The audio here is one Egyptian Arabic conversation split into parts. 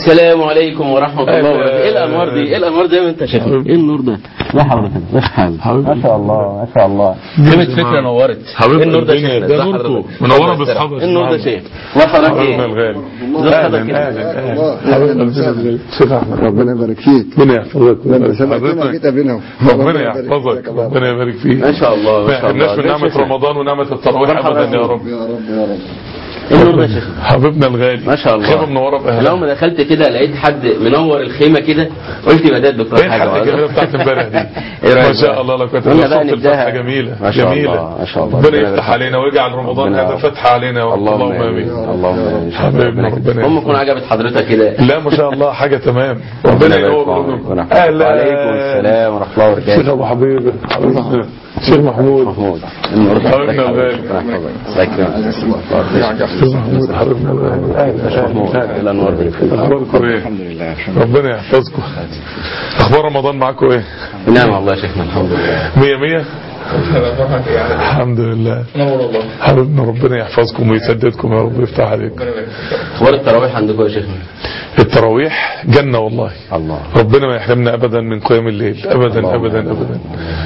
السلام عليكم ورحمة الله وبركاته ايه الانوار دي ايه الانوار دي انت شايف ايه النور ده لا حضرتك لا حال ما شاء الله ما شاء الله كلمة فكرة نورت حبيبنا ايه النور ده الدنيا، شيخنا ده لا نوركم. حضرتك. منورة الله بأصحابك يسترك. ايه النور ده يا شيخ لا حضرتك حبيبنا ايه الغالي ازاي حضرتك كده؟ ربنا يبارك فيك ربنا يحفظك لما سمعتنا حضرتك. جيت بينهم ربنا يحفظك ربنا يبارك فيك ما شاء الله ما ما شاء الله يحرمناش من ده نعمة شيخنا. رمضان ونعمة التراويح مرحبا ابدا يا رب يا رب يا رب ايه النور ده يا شيخ حبيبنا الغالي ما شاء الله خيمة منورة لو بأهلها ما دخلت كده لقيت حد منور الخيمة كده قلت يبقى ده الدكتور ايه الحلقة الجميلة بتاعت امبارح دي إيه رأيك ما شاء بقى؟ الله لو كانت قلنا بقى الصوت نبدأها. الفتحة جميلة ما شاء جميلة الله، ما شاء الله. ربنا ربنا يفتح يفتح. علينا ويجعل رمضان ربنا هذا يرحم. فتح علينا يا رب. اللهم اللهم امين امين اللهم امين حبيبنا ربنا ام تكون عجبت حضرتك كده لا ما شاء الله حاجة تمام ربنا ينور قلوبكم وعليكم السلام ورحمة الله شيخ وبركاته ابو حبيب حبيبنا شيخ محمود محمود النهارده حبيبنا الغالي. الله يكرمك شيخ محمود حبيبنا الغالي محمود الانوار دي اخباركم ايه ربنا يحفظكم اخبار رمضان معاكم ايه نعم والله يا شيخنا الحمد لله مية مية الحمد لله حبيبنا ربنا يحفظكم ويسددكم يا رب ويفتح عليكم اخبار التراويح عندكم يا شيخنا التراويح جنة والله الله ربنا ما يحرمنا ابدا من قيام الليل ابدا اللهم ابدا آمين. ابدا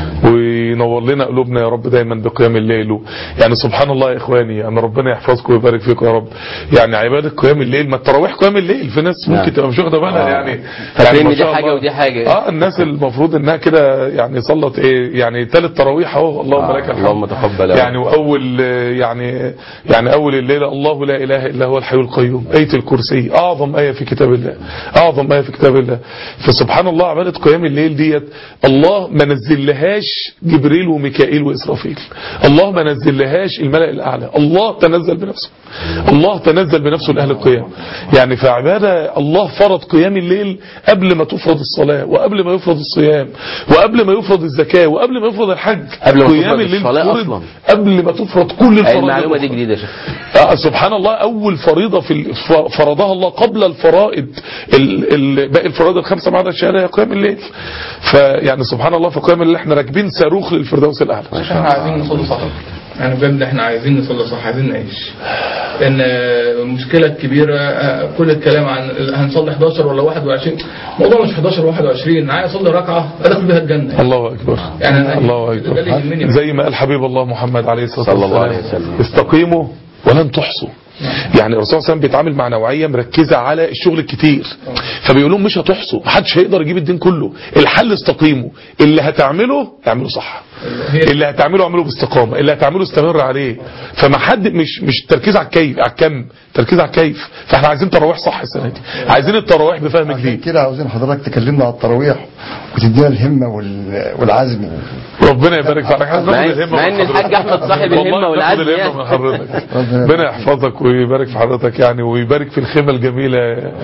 وينور لنا قلوبنا يا رب دايما بقيام الليل و- يعني سبحان الله يا اخواني يعني ربنا يحفظكم ويبارك فيكم يا رب يعني عباده قيام الليل ما التراويح قيام الليل في ناس ممكن نعم. تبقى مش واخده بالها آه. يعني فاكرين يعني ما إن دي شاء حاجة الله. ودي حاجة. اه الناس المفروض انها كده يعني صلت ايه يعني ثالث تراويح اهو اللهم آه، لك الحمد اللهم تقبل يا يعني واول آه، يعني يعني اول الليله الله لا اله الا هو الحي القيوم ايه الكرسي اعظم ايه في كتاب الله اعظم ايه في كتاب الله فسبحان الله عباده قيام الليل ديت الله ما نزلهاش جبريل وميكائيل واسرافيل الله ما نزلهاش الملأ الاعلى الله تنزل بنفسه الله تنزل بنفسه لاهل القيام يعني في عباده الله فرض قيام الليل قبل ما تفرض الصلاه وقبل ما يفرض الصيام وقبل ما يفرض الزكاه وقبل ما يفرض الحج قبل ما قيام تفرض الليل الصلاة فرض أصلاً. قبل ما تفرض كل أي الفرائض المعلومة دي الأخرى. جديدة يا شيخ آه سبحان الله أول فريضة في ال- ف- فرضها الله قبل الفرائض ال- ال- باقي الفرائض الخمسة بعد الشهادة هي قيام الليل فيعني سبحان الله في قيام الليل احنا راكبين صاروخ للفردوس الأعلى احنا عايزين نصلي صح يعني بجد احنا عايزين نصلي صح عايزين نعيش لان المشكله الكبيره آه، كل الكلام عن هنصلي 11 ولا 21 الموضوع مش 11 21 عايز اصلي ركعه ادخل بيها الجنه الله أكبر يعني أنا- الله ده اللي يهمني. أكبر زي ما قال حبيب الله محمد عليه الصلاة صلى الله عليه والسلام وسلم. استقيموا ولن تحصوا يعني الرسول صلى الله عليه وسلم بيتعامل مع نوعيه مركزه على الشغل الكتير فبيقول لهم مش هتحصوا محدش هيقدر يجيب الدين كله الحل استقيموا اللي هتعمله اعمله صح اللي هتعمله اعمله باستقامه اللي هتعمله استمر عليه فما حد مش مش تركيز على الكيف على الكم تركيز على الكيف فاحنا عايزين تراويح صح السنه دي عايزين التراويح بفهم عشان جديد كده عاوزين حضرتك تكلمنا على التراويح وتدينا الهمة وال- والعزم ربنا يبارك فيك احنا مع ناخد إن- الهمه مع من إن الحاج حضرتك. أحمد صاحب والله الهمة ناخد والعزم الهمه يعني. من حضرتك ربنا يحفظك ويبارك في حضرتك يعني ويبارك في الخيمه الجميله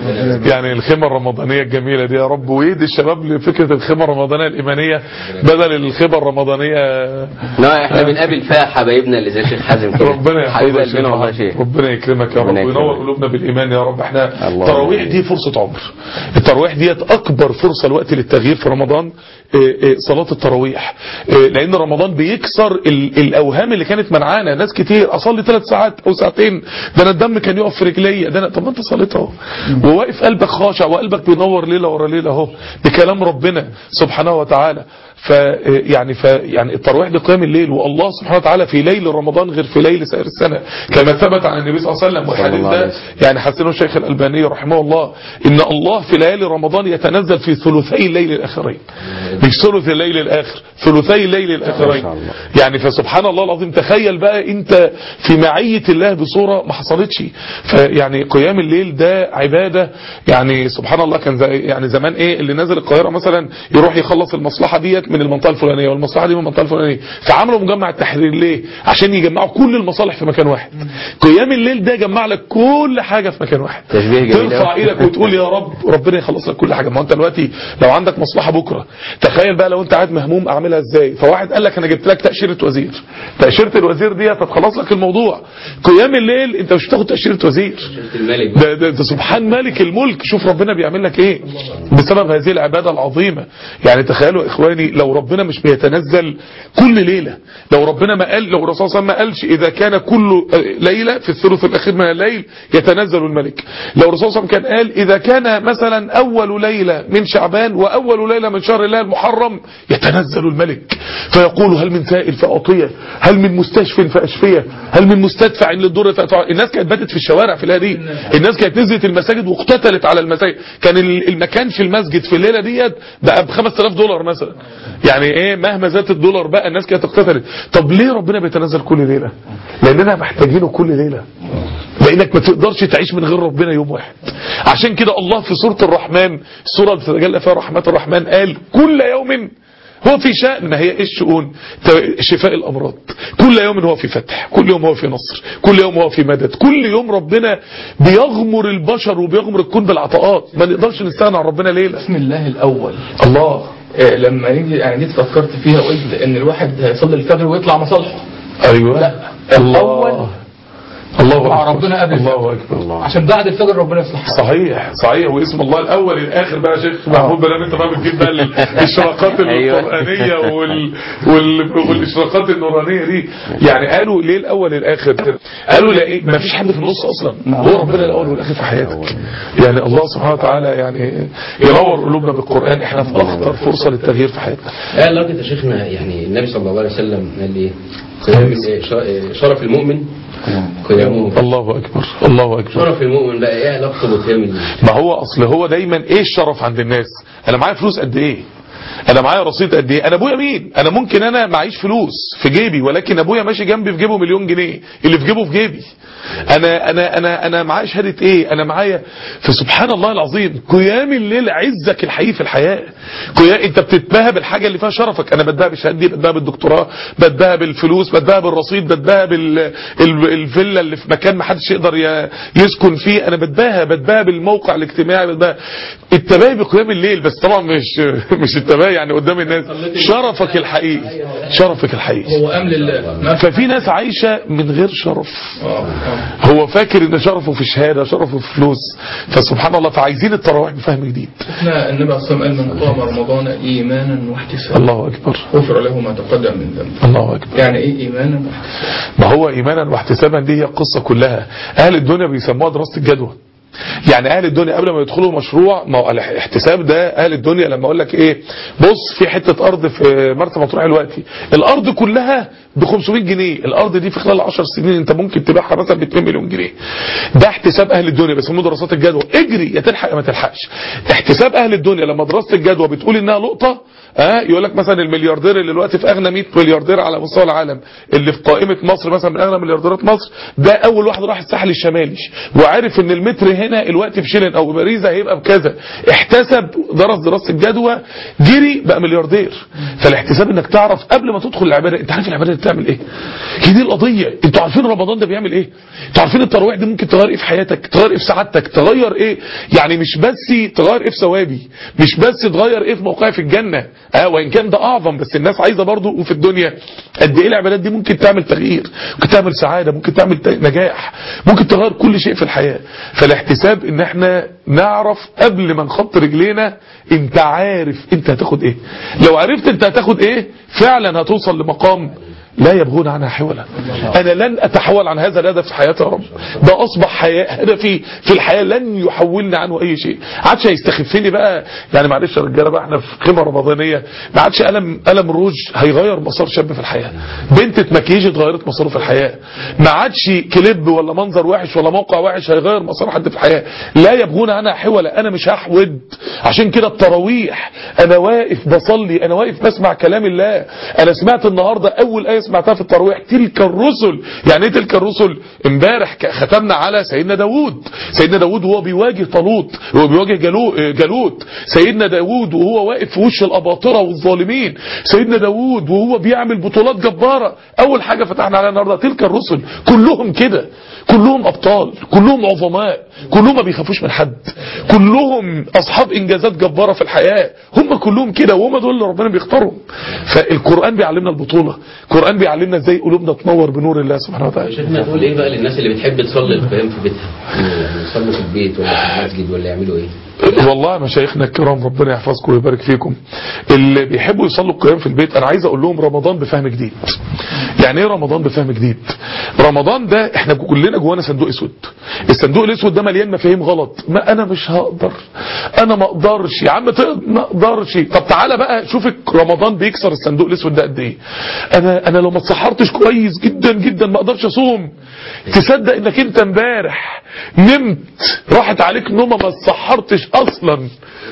يعني الخيمه الرمضانيه الجميله دي يا رب ويدي الشباب لفكره الخيمه الرمضانيه الايمانيه بدل الخيمه الرمضانيه لا احنا بنقابل فيها حبايبنا اللي زي الشيخ حازم كده ربنا حبيب يحفظك قلبنا والله يا شيخ شيخ ربنا يكرمك يا رب ربنا وينور يكرمك. قلوبنا بالايمان يا رب احنا الله التراويح يبارك. دي فرصه عمر التراويح ديت اكبر فرصه الوقت للتغيير في رمضان إيه، إيه، صلاه التراويح إيه، لان رمضان بيكسر ال- الاوهام اللي كانت منعانا ناس كتير اصلي ثلاث ساعات او ساعتين ده انا الدم كان يقف في رجليا ده انا طب ما انت صليت اهو وواقف قلبك خاشع وقلبك بينور ليله ورا ليله اهو بكلام ربنا سبحانه وتعالى ف يعني ف يعني التراويح دي قيام الليل والله سبحانه وتعالى في ليل رمضان غير في ليل سائر السنه كما ثبت عن النبي صلى الله عليه وسلم والحديث الله عليه ده يعني حسنه الشيخ الألباني رحمه الله إن الله في ليالي رمضان يتنزل في ثلثي الليل الآخرين مش ثلث الليل الآخر ثلثي الليل الآخرين ما شاء الله. يعني فسبحان الله العظيم تخيل بقى أنت في معية الله بصورة ما حصلتش فيعني قيام الليل ده عبادة يعني سبحان الله كان زي يعني زمان إيه اللي نازل القاهرة مثلا يروح يخلص المصلحة ديت من المنطقة الفلانية والمصلحة دي من المنطقة الفلانية فعملوا مجمع التحرير ليه عشان يجمعوا كل المصالح في مكان واحد قيام الليل ده جمع لك كل حاجة في مكان واحد تشبيه جميل ترفع أوي. ايدك وتقول يا رب ربنا يخلص لك كل حاجه ما هو انت دلوقتي لو عندك مصلحه بكره تخيل بقى لو انت قاعد مهموم اعملها ازاي فواحد قال لك انا جبت لك تاشيره وزير تاشيره الوزير دي هتخلص لك الموضوع قيام الليل انت مش بتاخد تاشيره وزير الملك ده, ده, ده سبحان مالك الملك شوف ربنا بيعمل لك ايه بسبب هذه العباده العظيمه يعني تخيلوا يا اخواني لو ربنا مش بيتنزل كل ليلة لو ربنا ما قال لو الرسول صلى الله عليه وسلم ما قالش إذا كان كل ليلة في الثلث الأخير من الليل يتنزل الملك لو الرسول صلى الله عليه وسلم كان قال إذا كان مثلا أول ليلة من شعبان وأول ليلة من شهر الله المحرم يتنزل الملك فيقول هل من سائل فأعطيه هل من مستشف فأشفيه هل من مستدفع للدور فأدفع الناس كانت باتت في الشوارع في الليلة دي الناس كانت نزلت المساجد واقتتلت على المساجد كان المكان في المسجد في الليلة ديت بقى ب 5000 دولار مثلا يعني ايه مهما زادت الدولار بقى الناس كانت اقتتلت طب ليه ربنا بيتنزل كل ليلة لاننا محتاجينه كل ليلة لانك ما تقدرش تعيش من غير ربنا يوم واحد عشان كده الله في سورة الرحمن السورة اللي تتجلى فيها رحمات الرحمن قال كل يوم هو في شأن ما هي ايه الشؤون شفاء الامراض كل يوم هو في فتح كل يوم هو في نصر كل يوم هو في مدد كل يوم ربنا بيغمر البشر وبيغمر الكون بالعطاءات ما نقدرش نستغنى عن ربنا ليلة بسم الله الاول الله إيه لما نيجي يعني جيت فكرت فيها وقلت ان الواحد هيصلي الفجر ويطلع مصالحه ايوه لا الله الاول الله مع أكبر. ربنا قبل الله اكبر الله عشان بعد الفجر ربنا يصلح حاله. صحيح صحيح واسم الله الاول الاخر بقى يا شيخ محمود بلام انت بقى بتجيب بقى ال- الاشراقات أيوة. القرانيه وال... وال... والاشراقات النورانيه دي يعني قالوا ليه الاول الاخر قالوا لا إيه؟ ما فيش حد في النص اصلا هو ربنا الاول والاخر في حياتك يعني الله سبحانه وتعالى يعني ينور قلوبنا بالقران احنا في اخطر فرصه للتغيير في حياتنا لا لدرجة يا شيخنا يعني النبي صلى الله عليه وسلم قال ايه قيام ال- ش- شرف المؤمن قيامه الله اكبر الله اكبر شرف المؤمن بقى ايه علاقته بقيام الليل ما هو اصل هو دايما ايه الشرف عند الناس انا معايا فلوس قد ايه انا معايا رصيد قد ايه انا ابويا مين انا ممكن انا معيش فلوس في جيبي ولكن ابويا ماشي جنبي في جيبه مليون جنيه اللي في جيبه في جيبي انا انا انا انا معايا شهاده ايه انا معايا فسبحان الله العظيم قيام الليل عزك الحقيقي في الحياه قيام انت بتتباهى بالحاجه اللي فيها شرفك انا بتباهى بشهادتي بتباهى بالدكتوراه بتباهى بالفلوس بتباهى بالرصيد بتباهى بال ال- الفيلا اللي في مكان ما حدش يقدر ي- يسكن فيه انا بتباهى بتباهى بالموقع الاجتماعي بتباهى التباهي بقيام الليل بس طبعا مش مش التباهي يعني قدام الناس شرفك الحقيقي شرفك الحقيقي هو امن لله ما في ففي ناس عايشة من غير شرف آه، آه. هو فاكر ان شرفه في شهادة شرفه في فلوس فسبحان الله فعايزين التراويح بفهم جديد احنا النبي عليه الصلاه والسلام قال من قام رمضان ايمانا واحتسابا الله اكبر غفر له ما تقدم من ذنبه الله اكبر يعني ايه ايمانا واحتسابا ما هو ايمانا واحتسابا دي هي القصة كلها اهل الدنيا بيسموها دراسة الجدوى يعني اهل الدنيا قبل ما يدخلوا مشروع ما هو الاحتساب ده اهل الدنيا لما اقول لك ايه بص في حته ارض في مرسى مطروح دلوقتي الارض كلها ب 500 جنيه الارض دي في خلال 10 سنين انت ممكن تبيعها مثلا ب 2 مليون جنيه ده احتساب اهل الدنيا بيسموه دراسات الجدوى اجري يا تلحق يا ما تلحقش احتساب اهل الدنيا لما دراسه الجدوى بتقول انها لقطه اه يقول لك مثلا الملياردير اللي دلوقتي في اغنى 100 ملياردير على مستوى العالم اللي في قائمه مصر مثلا من اغنى مليارديرات مصر ده اول واحد راح الساحل الشمالي وعارف ان المتر هنا الوقت في شيلن او باريزا هيبقى بكذا احتسب درس دراسه الجدوى جري بقى ملياردير فالاحتساب انك تعرف قبل ما تدخل العباده انت عارف العباده دي بتعمل ايه هي دي القضيه انتوا عارفين رمضان ده بيعمل ايه انتوا عارفين التراويح دي ممكن تغير ايه في حياتك تغير ايه في سعادتك تغير ايه يعني مش بس تغير ايه في ثوابي مش بس تغير ايه في موقعي في الجنه اه وان كان ده اعظم بس الناس عايزه برضو في الدنيا قد ايه العبادات دي ممكن تعمل تغيير ممكن تعمل سعاده ممكن تعمل ت- نجاح ممكن تغير كل شيء في الحياه فالاحتساب ان احنا نعرف قبل ما نخط رجلينا انت عارف انت هتاخد ايه لو عرفت انت هتاخد ايه فعلا هتوصل لمقام لا يبغون عنها حولا انا لن اتحول عن هذا الهدف في حياتي يا رب ده اصبح حياة هدفي في الحياة لن يحولني عنه اي شيء ما عادش هيستخفني بقى يعني معلش يا رجاله بقى احنا في قمه رمضانيه ما عادش قلم قلم روج هيغير مسار شاب في الحياه بنت مكياج اتغيرت مساره في الحياه ما عادش كليب ولا منظر وحش ولا موقع وحش هيغير مسار حد في الحياه لا يبغون عنها حولا انا مش هحود عشان كده التراويح انا واقف بصلي انا واقف بسمع كلام الله انا سمعت النهارده اول ايه سمعتها في التراويح تلك الرسل يعني ايه تلك الرسل امبارح ك- ختمنا على سيدنا داوود سيدنا داوود وهو بيواجه طالوت وهو بيواجه جالو- جالوت سيدنا داوود وهو واقف في وش الاباطره والظالمين سيدنا داوود وهو بيعمل بطولات جباره اول حاجه فتحنا عليها النهارده تلك الرسل كلهم كده كلهم ابطال كلهم عظماء كلهم ما بيخافوش من حد كلهم اصحاب انجازات جباره في الحياه هم كلهم كده وهم دول اللي ربنا بيختارهم فالقران بيعلمنا البطوله القران كمان بيعلمنا ازاي قلوبنا تنور بنور الله سبحانه وتعالى شيخنا تقول ايه بقى للناس اللي بتحب تصلي القيام في بيتها يعني يصلوا في البيت ولا في المسجد ولا يعملوا ايه والله مشايخنا الكرام ربنا يحفظكم ويبارك فيكم اللي بيحبوا يصلوا القيام في البيت انا عايز اقول لهم رمضان بفهم جديد يعني ايه رمضان بفهم جديد رمضان ده احنا كلنا جوانا صندوق اسود الصندوق الاسود ده مليان مفاهيم غلط ما انا مش هقدر انا ما اقدرش يا عم تقدر ما اقدرش طب تعالى بقى شوف رمضان بيكسر الصندوق الاسود ده قد ايه انا انا لو ما اتسحرتش كويس جدا جدا ما اقدرش اصوم تصدق انك انت امبارح نمت راحت عليك نومه ما اتسحرتش اصلا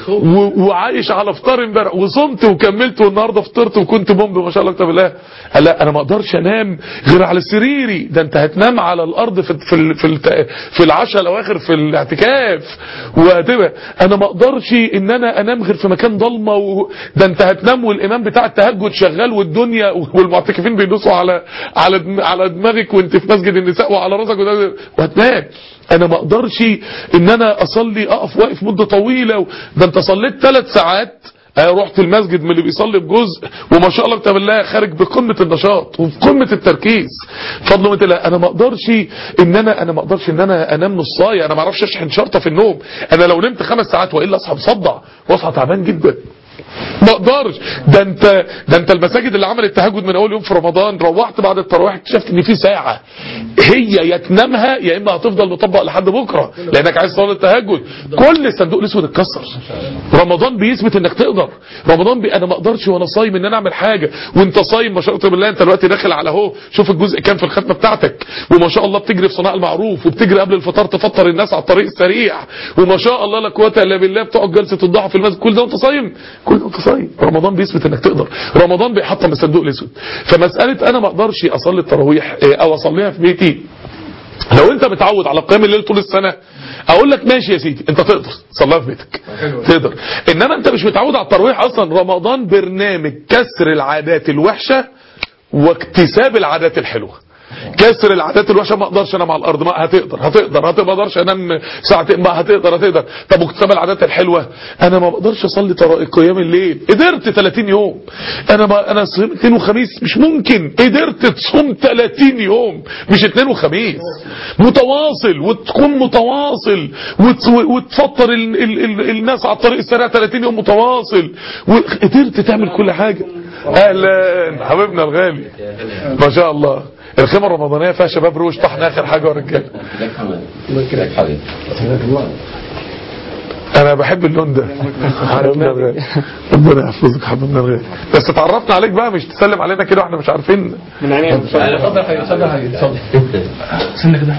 و- وعايش على فطار امبارح وصمت وكملت والنهارده فطرت وكنت بومب ما شاء الله اكتب الله قال لا انا ما اقدرش انام غير على سريري ده انت هتنام على الارض في في ال- في, الت- في العشاء الاواخر في الاعتكاف وهتبقى انا ما اقدرش ان انا انام غير في مكان ضلمه و... ده انت هتنام والامام بتاع التهجد شغال والدنيا والمعتكفين بيدوسوا على على دم- على دماغك وانت في مسجد النساء وعلى راسك وده- وهتنام انا ما اقدرش ان انا اصلي اقف واقف مده طويله و... ده انت صليت ثلاث ساعات أنا رحت المسجد من اللي بيصلي بجزء وما شاء الله كتاب الله خارج بقمه النشاط وفي قمه التركيز فضل من الله انا ما اقدرش ان انا انا ما اقدرش ان انا انام نصايه انا ما اعرفش اشحن شرطه في النوم انا لو نمت خمس ساعات والا اصحى مصدع واصحى تعبان جدا ما اقدرش ده انت ده انت المساجد اللي عملت تهجد من اول يوم في رمضان روحت بعد التراويح اكتشفت ان في ساعه هي يا تنامها يا اما هتفضل مطبق لحد بكره لانك عايز تصلي التهجد كل الصندوق الاسود اتكسر رمضان بيثبت انك تقدر رمضان بي... انا ما اقدرش وانا صايم ان انا اعمل حاجه وانت صايم ما شاء الله بالله انت دلوقتي داخل على اهو شوف الجزء كام في الختمه بتاعتك وما شاء الله بتجري في صناع المعروف وبتجري قبل الفطار تفطر الناس على الطريق السريع وما شاء الله لا قوه الا بالله بتقعد جلسه الضحى في المسجد كل ده وانت صايم كل ده وانت صايم رمضان بيثبت انك تقدر رمضان بيحطم الصندوق الاسود فمساله انا ما اقدرش اصلي التراويح اه، او اصليها في بيتي لو انت متعود على قيام الليل طول السنه اقول لك ماشي يا سيدي انت تقدر صليها في بيتك تقدر انما انت مش متعود على التراويح اصلا رمضان برنامج كسر العادات الوحشه واكتساب العادات الحلوه كسر العادات الوحشه ما اقدرش انام على الارض ما هتقدر هتقدر هتقدر ما اقدرش انام ساعتين ما هتقدر هتقدر طب واكتساب العادات الحلوه انا ما بقدرش اصلي ترا- قيام الليل قدرت 30 يوم انا ما انا صمت اثنين وخميس مش ممكن قدرت تصوم 30 يوم مش اثنين وخميس متواصل وتكون متواصل وت- وتفطر ال ال ال الناس على الطريق السريع 30 يوم متواصل وقدرت تعمل كل حاجه اهلا حبيبنا الغالي ما شاء الله الخيمه الرمضانيه فيها شباب روش طحن اخر حاجه ورجاله لك حمد لك حبيبي انا بحب اللون ده حبيبنا الغالي ربنا يحفظك حبيبنا الغالي بس اتعرفنا عليك بقى مش تسلم علينا كده واحنا مش عارفين انا اتفضل يا حبيبي اتفضل يا حبيبي اتفضل استنى كده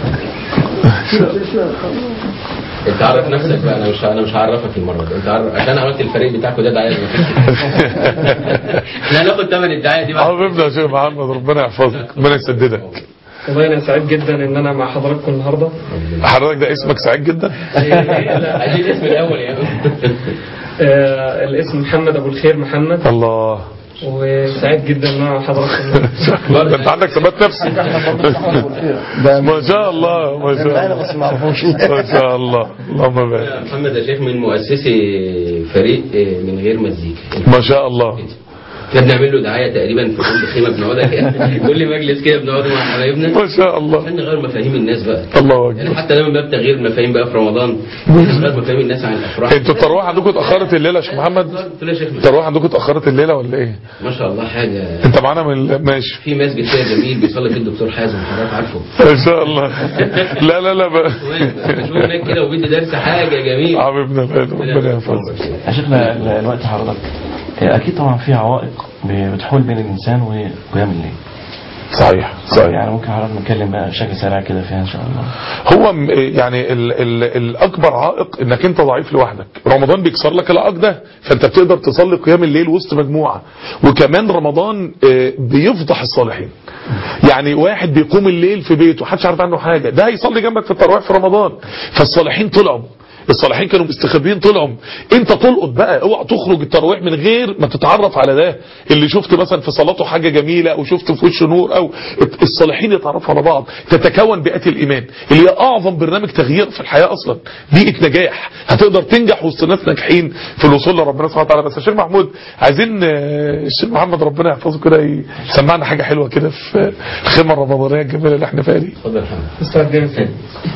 انت عرف نفسك بقى انا مش انا مش هعرفك المره دي انت عرف عشان عملت الفريق بتاعكوا ده دعايه احنا هناخد ثمن الدعايه دي بقى حبيبنا يا شيخ محمد ربنا يحفظك ربنا يسددك والله انا سعيد جدا ان انا مع حضراتكم النهارده حضرتك ده اسمك سعيد جدا عايزين الاسم الاول يا آه الاسم محمد ابو الخير محمد الله وسعيد جدا ان انا مع حضراتكم ده انت عندك ثبات نفسي ما شاء الله ما شاء انا الله بس ما اعرفوش ما شاء الله اللهم بارك محمد يا شيخ من مؤسسي فريق من غير مزيكا ما شاء الله احنا بنعمل له دعايه تقريبا في كل خيمه بنقعدها كده كل مجلس كده بنقعد مع حبايبنا ما شاء الله عشان نغير مفاهيم الناس بقى الله يعني اكبر حتى ده من باب تغيير المفاهيم بقى في رمضان نغير مفاهيم الناس عن الافراح انتوا الترويح عندكم اتاخرت الليله يا شيخ محمد قلت له يا شيخ الترويح عندكم اتاخرت الليله ولا ايه ما شاء الله حاجه انت معانا من ماشي في مسجد كده جميل بيصلي فيه الدكتور حازم حضرتك عارفه ما شاء الله لا لا لا بقى. بشوف هناك كده وبيدي درس حاجه جميله حبيبنا الغالي ربنا يحفظك يا شيخنا ال- الوقت حضرتك اكيد طبعا في عوائق ب- بتحول بين الانسان وقيام الليل صحيح صحيح يعني ممكن حضرتك نتكلم بقى بشكل سريع كده فيها ان شاء الله هو م- يعني ال ال الاكبر عائق انك انت ضعيف لوحدك رمضان بيكسر لك العائق ده فانت بتقدر تصلي قيام الليل وسط مجموعه وكمان رمضان آه، بيفضح الصالحين يعني واحد بيقوم الليل في بيته محدش عارف عنه حاجه ده هيصلي جنبك في التراويح في رمضان فالصالحين طلعوا الصالحين كانوا مستخبيين طلعوا انت تلقط بقى اوعى تخرج التراويح من غير ما تتعرف على ده اللي شفت مثلا في صلاته حاجه جميله او شفت في وشه نور او الصالحين يتعرفوا على بعض تتكون بيئه الايمان اللي هي اعظم برنامج تغيير في الحياه اصلا بيئه نجاح هتقدر تنجح وسط ناس ناجحين في الوصول لربنا سبحانه وتعالى بس يا شيخ محمود عايزين آه، الشيخ محمد ربنا يحفظه كده يسمعنا حاجه حلوه كده في الخيمه الرمضانيه الجميله اللي احنا فيها دي مستعدين فين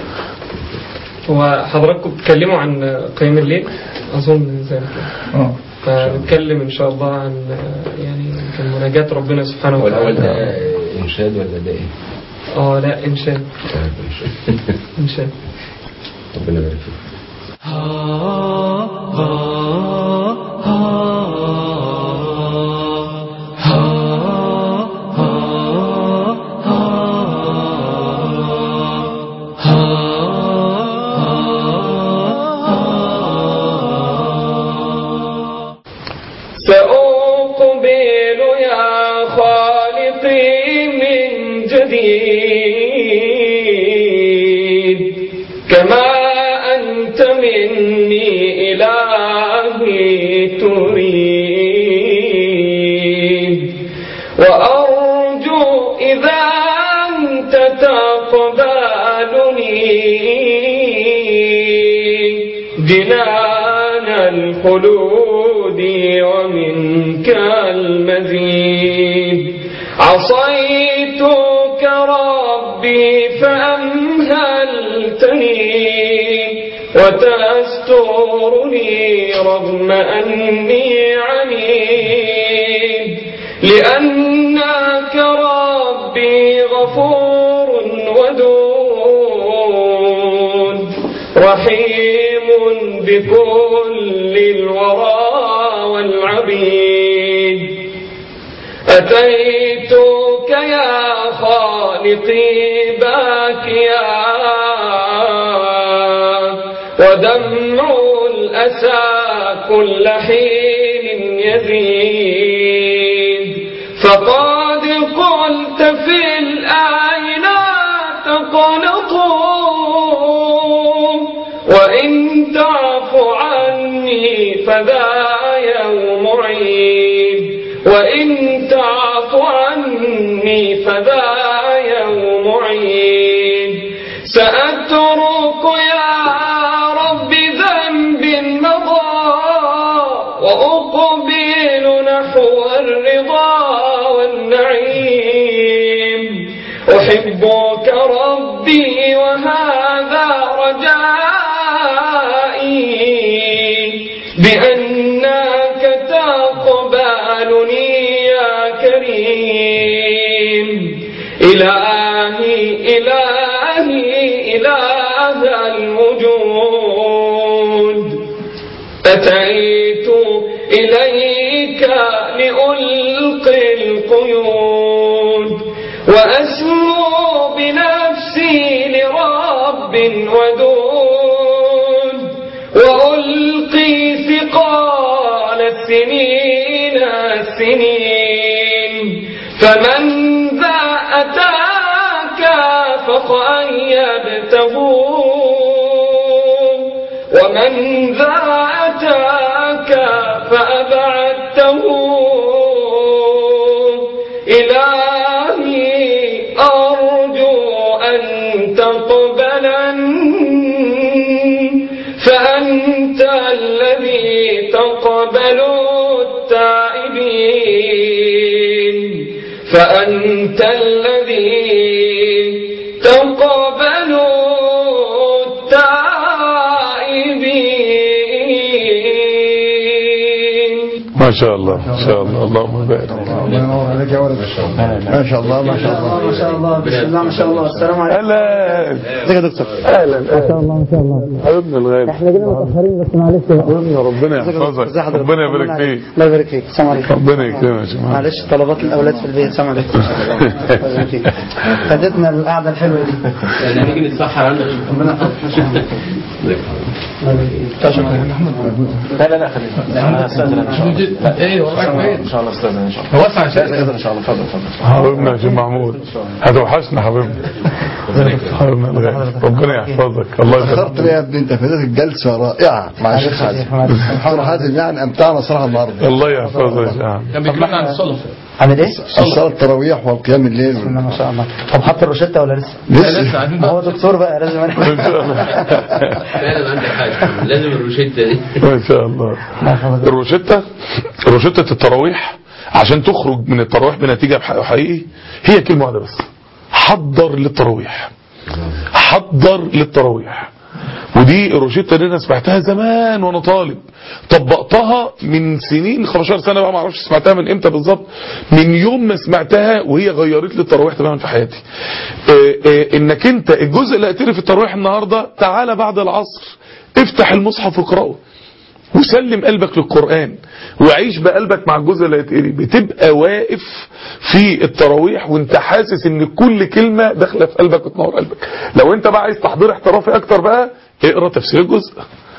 هو حضراتكم بتتكلموا عن قيام الليل اظن زي كده اه فنتكلم ان شاء الله عن يعني في مناجاة ربنا سبحانه هو الأول ده وتعالى إنشاد ولا ده إيه؟ اه لا انشاء انشاء ربنا يبارك فيك سأقبل يا خالقي من جديد كما أنت مني إلهي تريد وأرجو إذا أنت تقبلني جنان الخلود ومنك المزيد عصيتك ربي فأمهلتني وتسترني رغم أني عنيد لأنك ربي غفور ودود رحيم بكل الورى والعبيد أتيتك يا خالقي باكيا ودمع الأسى كل حين يزيد فقد قلت في الآي لا تقنطوا وإن تعف عني فذا يوم عيد وإن تعف عني فذا يوم عيد سأترك يا رب ذنب مضى وأقبل نحو الرضا والنعيم أحبك ربي وهذا رجائي بأنك تقبلني يا كريم إلهي إلهي إله الوجود أتيت إليك لألقي القيود وأسمو بنفسي لرب ودود وألقي ثقال السنين السنين فمن ذا أتاك فقيدته ومن ذا أتاك فأبعدته إلهي أرجو أن تقبلني فأنت الذي تقبل التائبين فأنت الذي تقبل التائبين ما شاء الله ما شاء الله اللهم بارك الله ينور عليك يا ولد ما شاء الله ما شاء الله ما شاء الله بسم الله ما شاء الله السلام عليكم اهلا ازيك يا دكتور اهلا ما شاء الله ما شاء الله حبيبنا الغالي احنا جينا متاخرين بس معلش بقى. حبيبنا ربنا ازيك يا دكتور؟ ازي يحفظك حضرتك؟ ربنا يبارك طمنا فيك عليك. الله يبارك فيك السلام عليكم ربنا يكرمك يا جماعه معلش طلبات الاولاد في البيت السلام عليكم الله يبارك فيك. فاتتنا القعده الحلوه دي يعني هنيجي نتسحر عندك ربنا يحفظك لا لا لا خلينا انا استاذن ان شاء الله لا ايه وراك ان فين شاء الله استاذن ان شاء الله هو اسمع شيء ان شاء الله اتفضل اتفضل حبيبنا يا شيخ محمود هتوحشنا حبيبنا حبيبنا الغالي. ربنا يحفظك الله اخرت يخليك لي يا ابني انت فاتتك جلسه رائعه مع الشيخ حازم دكتور حازم يعني امتعنا صراحه النهارده الله يحفظك يا شيخ كان بيتكلمنا عن الصلاة عامل ايه؟ الصلاه التراويح والقيام الليل بسم الله ما شاء الله طب حط الروشته ولا لسه؟ لسه لسه قاعدين ما بقى هو دكتور بقى لازم ان شاء الله فعلا عندك حاجه لازم الروشته دي ما شاء الله الروشتة روشتة التراويح عشان تخرج من التراويح بنتيجة بحق- حقيقي هي كلمة واحدة بس حضر للتراويح حضر للتراويح ودي الروشتة دي انا سمعتها زمان وانا طالب طبقتها من سنين 15 سنة بقى ما اعرفش سمعتها من امتى بالظبط من يوم ما سمعتها وهي غيرت لي التراويح تماما في حياتي آه، آه، انك انت الجزء اللي هتقري في التراويح النهارده تعالى بعد العصر افتح المصحف واقراه وسلم قلبك للقرآن وعيش بقلبك مع الجزء اللي هيتقري بتبقى واقف في التراويح وانت حاسس ان كل كلمة داخله في قلبك وتنور قلبك لو انت بقى عايز تحضير احترافي اكتر بقى اقرا تفسير الجزء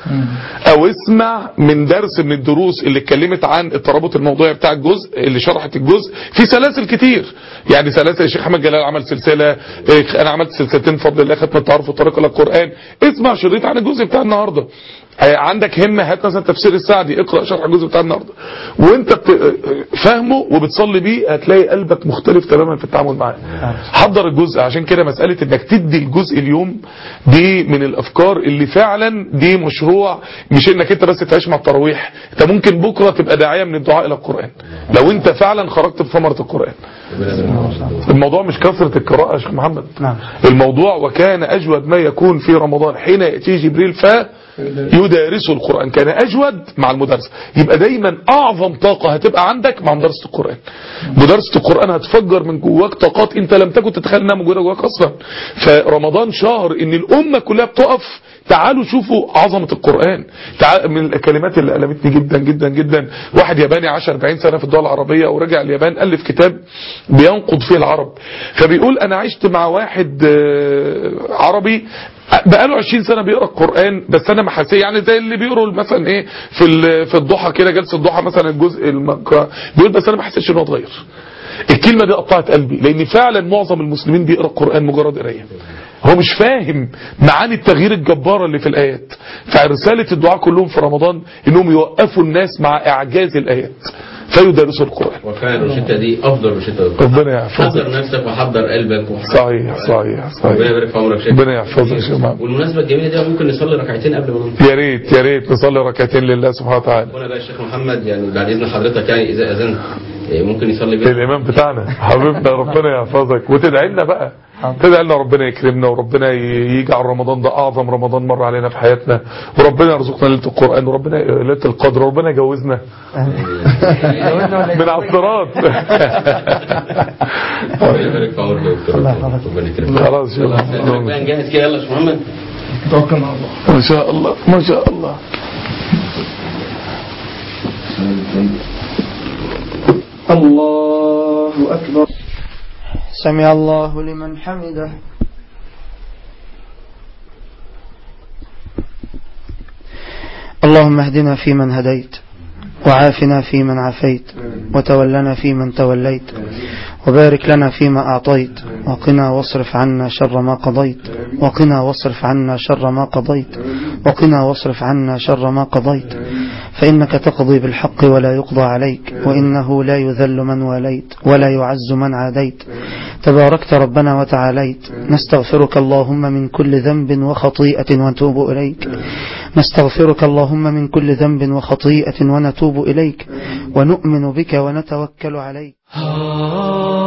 او اسمع من درس من الدروس اللي اتكلمت عن الترابط الموضوعي بتاع الجزء اللي شرحت الجزء في سلاسل كتير يعني سلاسل الشيخ احمد جلال عمل سلسله إيه، انا عملت سلسلتين بفضل الله ختم التعارف والطريق الى القران اسمع شريط عن الجزء بتاع النهارده آه، عندك همه هات مثلا تفسير السعدي اقرا شرح الجزء بتاع النهارده وانت بت... آه، فاهمه وبتصلي بيه هتلاقي قلبك مختلف تماما في التعامل معاه حضر الجزء عشان كده مساله انك تدي الجزء اليوم دي من الافكار اللي فعلا دي مشروع مش انك انت بس تعيش مع التراويح انت ممكن بكره تبقى داعيه من الدعاء الى القران لو انت فعلا خرجت بثمره القران الموضوع مش كثرة القراءة يا شيخ محمد نعم. الموضوع وكان أجود ما يكون في رمضان حين يأتي جبريل ف يدارسه القرآن كان أجود مع المدرس يبقى دايما أعظم طاقة هتبقى عندك مع مدرسة القرآن مدرسة القرآن هتفجر من جواك طاقات انت لم تكن تتخيل انها موجودة جواك أصلا فرمضان شهر ان الأمة كلها بتقف تعالوا شوفوا عظمة القرآن تع... من الكلمات اللي ألمتني جدا جدا جدا واحد ياباني عاش 40 سنة في الدول العربية ورجع اليابان ألف كتاب بينقض فيه العرب فبيقول أنا عشت مع واحد آه، عربي بقاله 20 سنة بيقرا القرآن بس انا ما حسيت يعني زي اللي بيقروا مثلا ايه في ال- في الضحى كده جلسة الضحى مثلا الجزء المقرأ بيقول بس انا ما حسيتش ان هو اتغير الكلمة دي قطعت قلبي لان فعلا معظم المسلمين بيقرا القرآن مجرد قرايه هو مش فاهم معاني التغيير الجبارة اللي في الآيات فرسالة الدعاء كلهم في رمضان انهم يوقفوا الناس مع اعجاز الآيات فيدرسوا القرآن وفعلا الروشته دي افضل روشته ربنا يحفظك حضر نفسك وحضر قلبك وحضر صحيح صحيح ربنا صحيح يبارك في عمرك شيخ ربنا يحفظك يا شيخ محمد. والمناسبه الجميله دي ممكن نصلي ركعتين قبل ما ننام يا ريت يا ريت نصلي ركعتين لله سبحانه وتعالى وانا بقى الشيخ محمد يعني بعد اذن حضرتك يعني اذا اذنت إيه، ممكن يصلي بينا الامام بتاعنا حبيبنا ربنا يحفظك وتدعي لنا بقى تدعي لنا ربنا يكرمنا وربنا ي- يجعل رمضان ده اعظم رمضان مر علينا في حياتنا وربنا يرزقنا ليله القران وربنا ليله القدر وربنا يجوزنا من على الصراط ربنا يبارك في عمرك يا دكتور ربنا يكرمك خلاص يا خلاص الله. بقى نجهز كده يلا يا شيخ محمد توكل على الله ما شاء الله ما شاء الله الله أكبر سمع الله لمن حمده اللهم اهدنا فيمن هديت وعافنا فيمن عافيت وتولنا فيمن توليت وبارك لنا فيما أعطيت وقنا واصرف عنا شر ما قضيت وقنا واصرف عنا شر ما قضيت وقنا واصرف عنا شر ما قضيت فإنك تقضي بالحق ولا يقضى عليك وإنه لا يذل من واليت ولا يعز من عاديت تباركت ربنا وتعاليت نستغفرك اللهم من كل ذنب وخطيئة ونتوب إليك نستغفرك اللهم من كل ذنب وخطيئة ونتوب إليك ونؤمن بك ونتوكل عليك